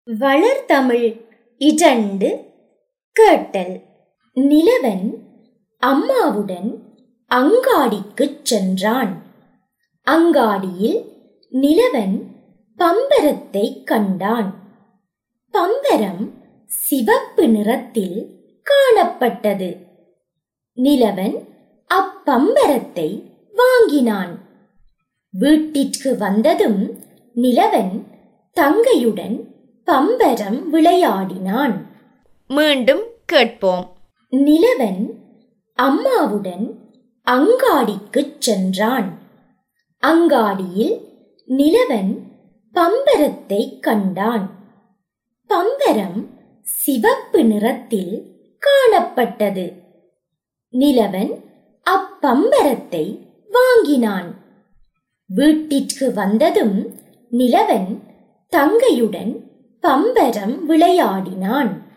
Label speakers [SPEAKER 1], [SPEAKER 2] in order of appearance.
[SPEAKER 1] வளர்தமிழ் இரண்டு கேட்டல் நிலவன் அம்மாவுடன் அங்காடிக்குச் சென்றான் அங்காடியில் நிலவன் பம்பரத்தைக் கண்டான் பம்பரம் சிவப்பு நிறத்தில் காணப்பட்டது நிலவன் அப்பம்பரத்தை வாங்கினான் வீட்டிற்கு வந்ததும் நிலவன் தங்கையுடன் பம்பரம் விளையாடினான்
[SPEAKER 2] மீண்டும் கேட்போம்
[SPEAKER 1] நிலவன் அம்மாவுடன் அங்காடிக்குச் சென்றான் அங்காடியில் நிலவன் பம்பரத்தைக் கண்டான் பம்பரம் சிவப்பு நிறத்தில் காணப்பட்டது நிலவன் அப்பம்பரத்தை வாங்கினான் வீட்டிற்கு வந்ததும் நிலவன் தங்கையுடன் பம்பரம் விளையாடினான்